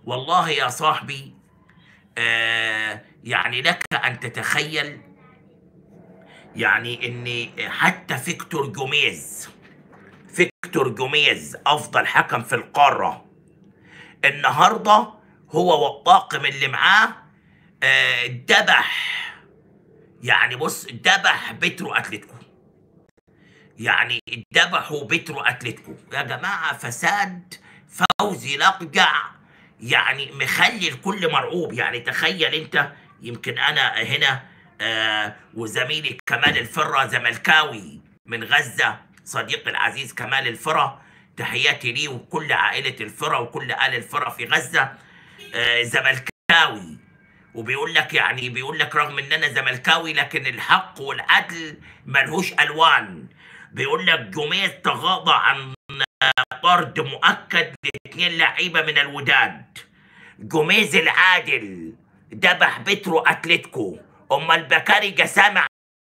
والله يا صاحبي آه يعني لك ان تتخيل يعني ان حتى فيكتور جوميز فيكتور جوميز افضل حكم في القاره النهارده هو والطاقم اللي معاه آه، ذبح يعني بص ذبح بترو اتلتيكو يعني ذبحوا بترو اتلتيكو يا جماعه فساد فوزي لقجع يعني مخلي الكل مرعوب يعني تخيل انت يمكن انا هنا آه وزميلي كمال الفره زملكاوي من غزه صديقي العزيز كمال الفره تحياتي ليه وكل عائله الفره وكل ال الفره في غزه آه زملكاوي وبيقول لك يعني بيقول لك رغم ان انا زملكاوي لكن الحق والعدل ملهوش الوان بيقول لك جوميز تغاضى عن طرد مؤكد لاثنين لعيبه من الوداد جوميز العادل ذبح بترو اتلتيكو امال بكاري جسامة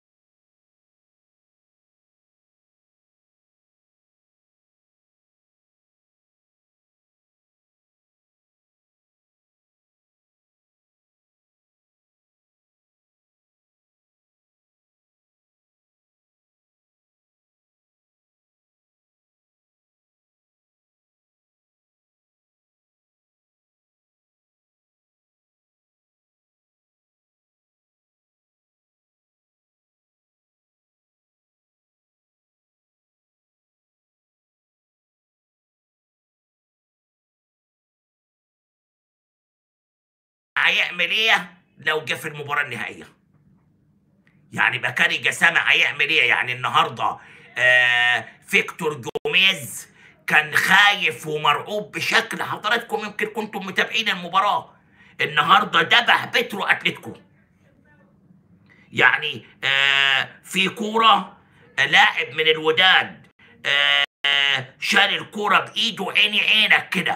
هيعمل ايه لو جه في المباراه النهائيه يعني بكاري جسامة هيعمل ايه يعني النهارده آه فيكتور جوميز كان خايف ومرعوب بشكل حضراتكم يمكن كنتم متابعين المباراه النهارده ذبح بترو اتلتيكو يعني آه في كوره آه، لاعب من الوداد آه آه، شال الكوره بايده عيني عينك كده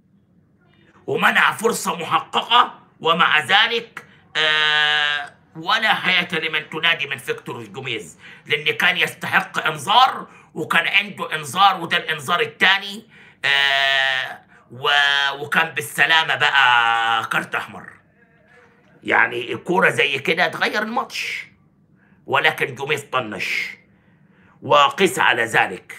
ومنع فرصة محققة ومع ذلك آه ولا حياة لمن تنادي من فيكتور جوميز لأن كان يستحق إنذار وكان عنده إنذار وده الإنذار الثاني آه و- وكان بالسلامة بقى كارت أحمر يعني الكورة زي كده تغير الماتش ولكن جوميز طنش وقس على ذلك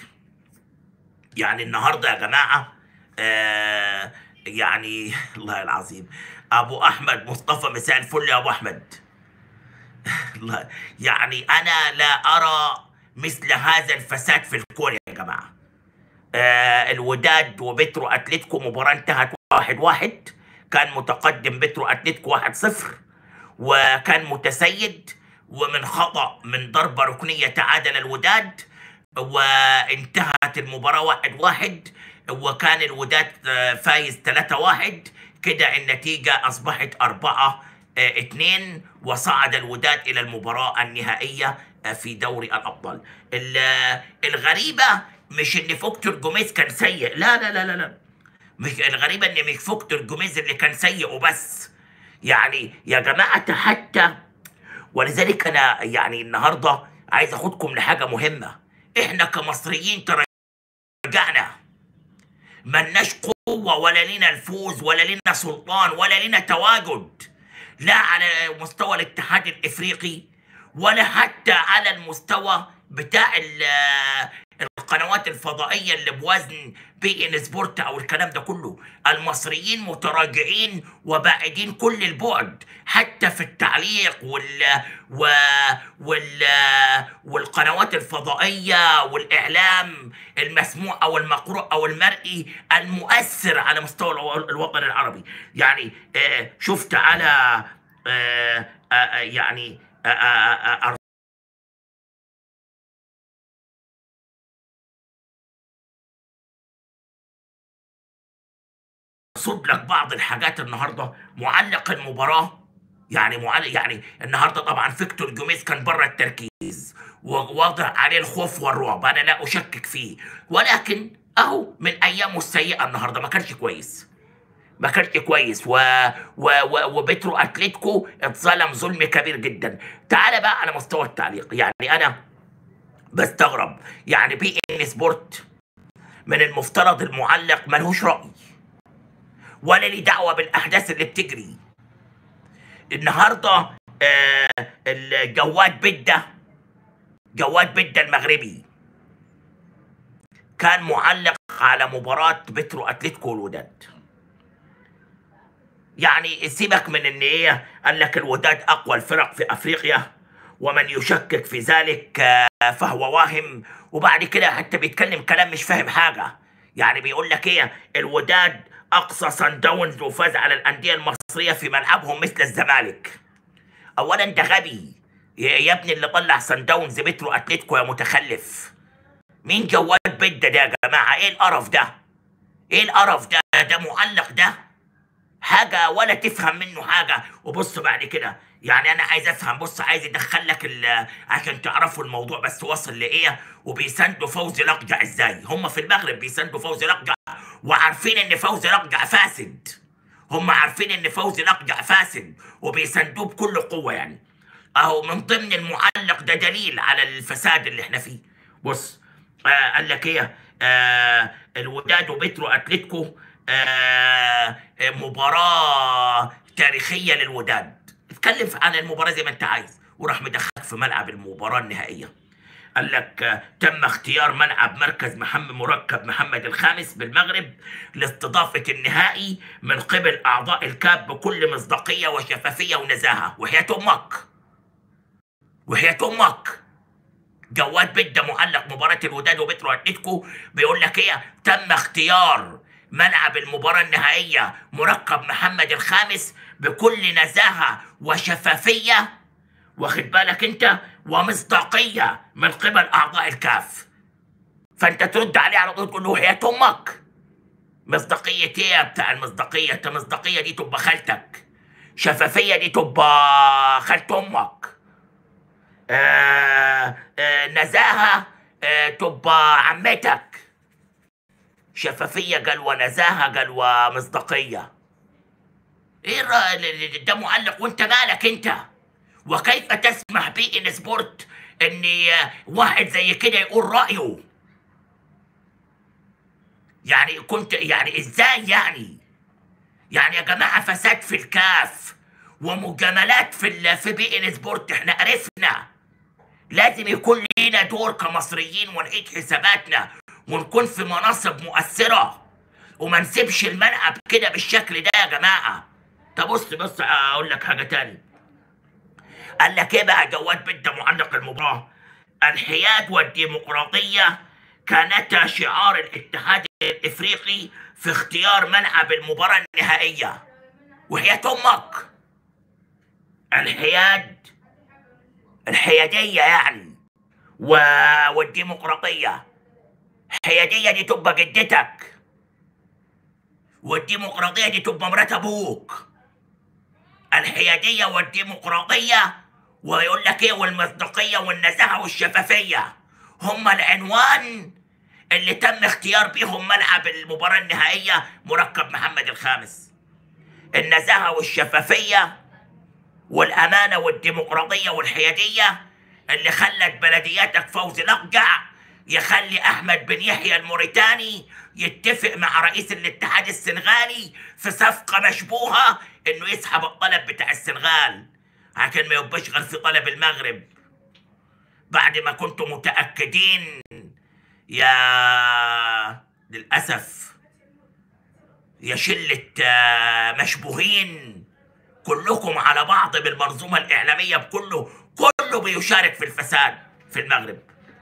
يعني النهارده يا جماعه آه يعني الله العظيم ابو احمد مصطفى مساء الفل يا ابو احمد الله- يعني انا لا ارى مثل هذا الفساد في الكوره يا جماعه آه الوداد وبترو اتلتيكو مباراه انتهت واحد واحد كان متقدم بترو اتلتيكو واحد صفر وكان متسيد ومن خطأ من ضربة ركنية تعادل الوداد وانتهت المباراة واحد واحد وكان الوداد آه، فايز ثلاثة واحد كده النتيجة أصبحت أربعة آه، اتنين وصعد الوداد إلى المباراة النهائية آه، في دوري الأبطال ال- آه، الغريبة مش إن فوكتور جوميز كان سيء لا لا لا لا لا مش الغريبة إن مش فوكتور جوميز اللي كان سيء وبس يعني يا جماعة حتى ولذلك انا يعني النهارده عايز اخدكم لحاجه مهمه احنا كمصريين تراجعنا ملناش قوه ولا لنا الفوز ولا لنا سلطان ولا لنا تواجد لا على مستوى الاتحاد الافريقي ولا حتى على المستوى بتاع ال- القنوات الفضائيه اللي بوزن بي ان سبورت او الكلام ده كله المصريين متراجعين وبعيدين كل البعد حتى في التعليق وال و... وال والقنوات الفضائيه والاعلام المسموع او المقروء او المرئي المؤثر على مستوى الو- الوطن العربي يعني آه، شفت على آه، آه، آه، يعني آه، آه، آه، ارصد لك بعض الحاجات النهارده معلق المباراه يعني معلق يعني النهارده طبعا فيكتور جوميز كان بره التركيز وواضح عليه الخوف والرعب انا لا اشكك فيه ولكن اهو من ايامه السيئه النهارده ما كانش كويس ما كانش كويس و... و... و... وبترو اتلتيكو اتظلم ظلم كبير جدا تعال بقى على مستوى التعليق يعني انا بستغرب يعني بي ان سبورت من المفترض المعلق ملهوش راي ولا لي دعوه بالاحداث اللي بتجري النهارده آه الجواد بده جواد بده المغربي كان معلق على مباراة بترو اتلتيكو والوداد يعني سيبك من ان ايه قال لك الوداد اقوى الفرق في افريقيا ومن يشكك في ذلك آه، فهو واهم وبعد كده حتى بيتكلم كلام مش فاهم حاجة يعني بيقول لك ايه الوداد اقصى سان داونز وفاز على الاندية المصرية في ملعبهم مثل الزمالك اولا انت غبي يا يا ابني اللي طلع سان داونز بترو اتلتيكو يا متخلف مين جواد بده ده يا جماعه ايه القرف ده ايه القرف ده ده معلق ده حاجه ولا تفهم منه حاجه وبص بعد كده يعني انا عايز افهم بص عايز يدخل لك ال- عشان تعرفوا الموضوع بس وصل لايه وبيساندوا فوزي لقجع ازاي هم في المغرب بيساندوا فوزي لقجع وعارفين ان فوزي لقجع فاسد هم عارفين ان فوزي لقجع فاسد وبيساندوه بكل قوه يعني اهو من ضمن المعلق ده دليل على الفساد اللي احنا فيه بص آه قال لك ايه آه الوداد وبترو اتلتيكو آه مباراة تاريخية للوداد اتكلم عن المباراة زي ما انت عايز وراح مدخلك في ملعب المباراة النهائية قال لك آه، تم اختيار ملعب مركز محمد مركب محمد الخامس بالمغرب لاستضافة النهائي من قبل أعضاء الكاب بكل مصداقية وشفافية ونزاهة وحياة أمك وحياة أمك جواد بده معلق مباراة الوداد وبترو اتلتيكو بيقول لك ايه تم اختيار ملعب المباراة النهائية مركب محمد الخامس بكل نزاهة وشفافية واخد بالك انت ومصداقية من قبل اعضاء الكاف فانت ترد عليه على طول تقول له حياة امك مصداقية ايه يا بتاع المصداقية انت مصداقية دي تبقى خالتك شفافية دي تبقى خالت امك آه آه نزاهة آه تبقى عمتك شفافية قال ونزاهة قال ومصداقية ايه الر- ده معلق وانت مالك انت وكيف تسمح بي ان سبورت ان آه، واحد زي كده يقول رأيه يعني كنت يعني ازاي يعني يعني يا جماعة فساد في الكاف ومجاملات في ال- في بي ان سبورت احنا عرفنا لازم يكون لينا دور كمصريين ونعيد حساباتنا ونكون في مناصب مؤثرة وما نسيبش الملعب كده بالشكل ده يا جماعة طب بص بص اقول لك حاجة تاني قال لك ايه بقى جواد بده معلق المباراة الحياد والديمقراطية كانتا شعار الاتحاد الافريقي في اختيار ملعب المباراة النهائية وحياة امك الحياد الحيادية يعني و... والديمقراطية الحيادية دي تبقى جدتك والديمقراطية دي تبقى مرات أبوك الحيادية والديمقراطية ويقول لك إيه والمصداقية والنزاهة والشفافية هما العنوان اللي تم اختيار بيهم ملعب المباراة النهائية مركب محمد الخامس النزاهة والشفافية والأمانة والديمقراطية والحيادية اللي خلت بلدياتك فوزي الأقجع يخلي أحمد بن يحيى الموريتاني يتفق مع رئيس الاتحاد السنغالي في صفقة مشبوهة إنه يسحب الطلب بتاع السنغال عشان ما يبقاش غير في طلب المغرب بعد ما كنتم متأكدين يا للأسف يا شلة آه، مشبوهين كلكم على بعض بالمنظومة الإعلامية بكله كله بيشارك في الفساد في المغرب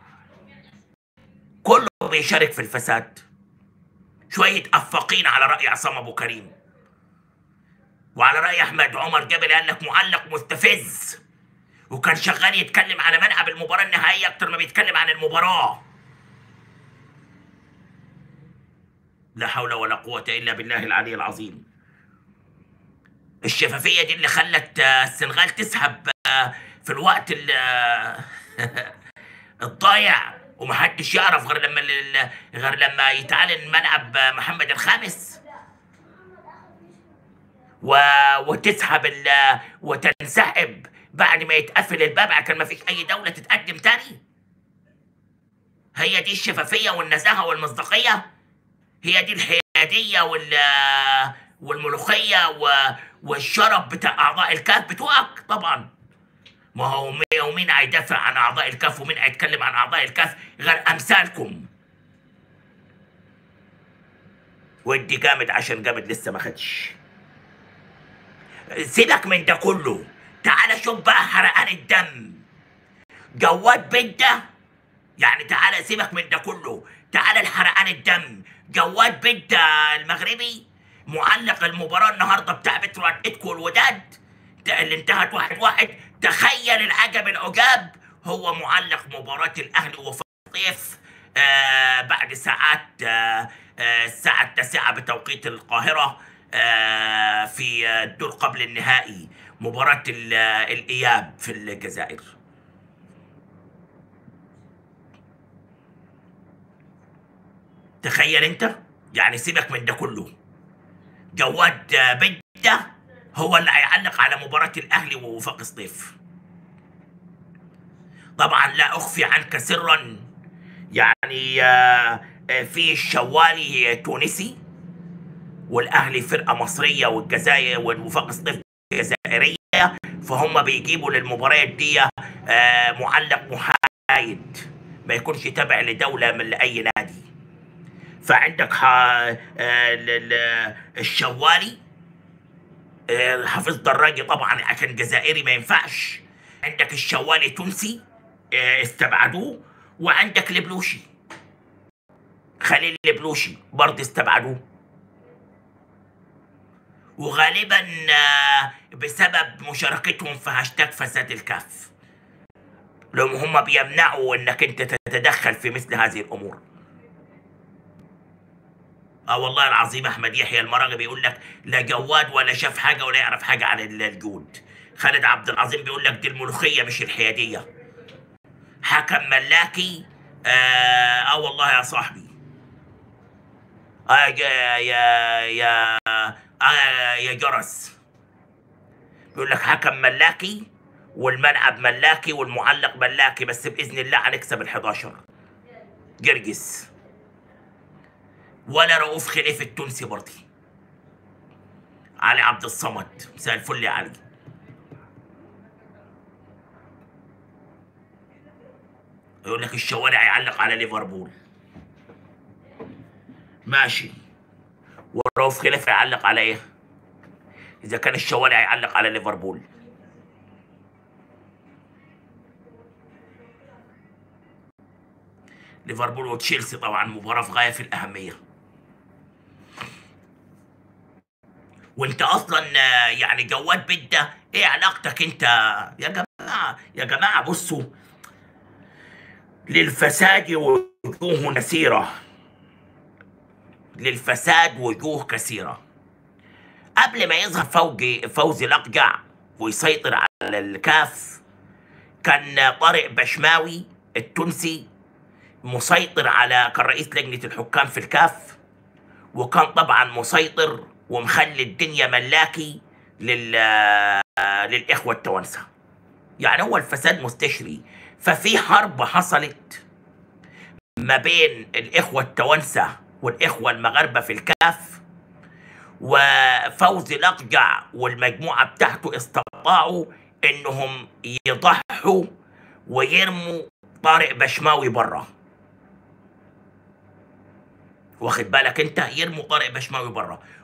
كله بيشارك في الفساد شوية أفاقين على رأي عصام أبو كريم وعلى رأي أحمد عمر جبل قال لك معلق مستفز وكان شغال يتكلم على ملعب المباراة النهائية أكتر ما بيتكلم عن المباراة لا حول ولا قوة إلا بالله العلي العظيم الشفافية دي اللي خلت آه، السنغال تسحب آه، في الوقت ال- آه، الضايع ومحدش يعرف غير لما ال- غير لما يتعلن ملعب آه، محمد الخامس و... وتسحب ال... وتنسحب بعد ما يتقفل الباب عشان ما فيش اي دولة تتقدم تاني هي دي الشفافية والنزاهة والمصداقية هي دي الحيادية وال والملوخيه و... والشرف بتاع اعضاء الكاف بتوعك طبعا ما هو مين ومين هيدافع عن اعضاء الكاف ومين هيتكلم عن اعضاء الكاف غير امثالكم ودي جامد عشان جامد لسه ما خدش سيبك من ده كله تعال شوف بقى حرقان الدم جواد بده يعني تعال سيبك من ده كله تعال الحرقان الدم جواد بده المغربي معلق المباراة النهارده بتاع بترو اتلتيكو الوداد ده اللي انتهت واحد واحد تخيل العجب العجاب هو معلق مباراة الأهلي وفطيف آه بعد ساعات آه آه الساعة التاسعة بتوقيت القاهرة آه في الدور قبل النهائي مباراة ال- الإياب في الجزائر تخيل انت يعني سيبك من ده كله جواد بده هو اللي هيعلق على مباراة الأهلي ووفاق سطيف طبعا لا أخفي عنك سرا يعني آه، آه، في الشوالي تونسي والأهلي فرقة مصرية والجزائر والوفاق سطيف جزائرية فهم بيجيبوا للمباريات دي آه، معلق محايد ما يكونش تابع لدولة من أي نادي فعندك ح... آه، ال- ال- الشوالي آه، حفيظ دراجي طبعا عشان جزائري ما ينفعش عندك الشوالي تونسي آه، استبعدوه وعندك البلوشي خليل البلوشي برضه استبعدوه وغالبا آه، بسبب مشاركتهم في هاشتاج فساد الكاف لهم هم بيمنعوا انك انت تتدخل في مثل هذه الامور اه والله العظيم احمد يحيى المراغي بيقول لك لا جواد ولا شاف حاجه ولا يعرف حاجه عن ال- الجود خالد عبد العظيم بيقول لك دي الملوخيه مش الحياديه حكم ملاكي اه, آه والله يا صاحبي اه يا يا يا آه يا جرس بيقول لك حكم ملاكي والملعب ملاكي والمعلق ملاكي بس باذن الله هنكسب ال 11 جرجس ولا رؤوف خليفه التونسي برضه علي عبد الصمد مساء الفل يا علي يقول لك الشوارع يعلق على ليفربول ماشي ورؤوف خليفه يعلق على ايه اذا كان الشوارع يعلق على ليفربول ليفربول وتشيلسي طبعا مباراة في غاية في الأهمية وانت اصلا آه، يعني جواد بده ايه علاقتك انت يا جماعة يا جماعة بصوا للفساد وجوه كثيرة للفساد وجوه كثيرة قبل ما يظهر فوجي فوزي الأقجع ويسيطر على الكاف كان طارق بشماوي التونسي مسيطر على كان رئيس لجنة الحكام في الكاف وكان طبعا مسيطر ومخلي الدنيا ملاكي لل للإخوة التوانسة يعني هو الفساد مستشري ففي حرب حصلت ما بين الإخوة التوانسة والإخوة المغاربة في الكاف وفوزي الأقجع والمجموعة بتاعته استطاعوا إنهم يضحوا ويرموا طارق بشماوي بره واخد بالك انت يرموا طارق بشماوي بره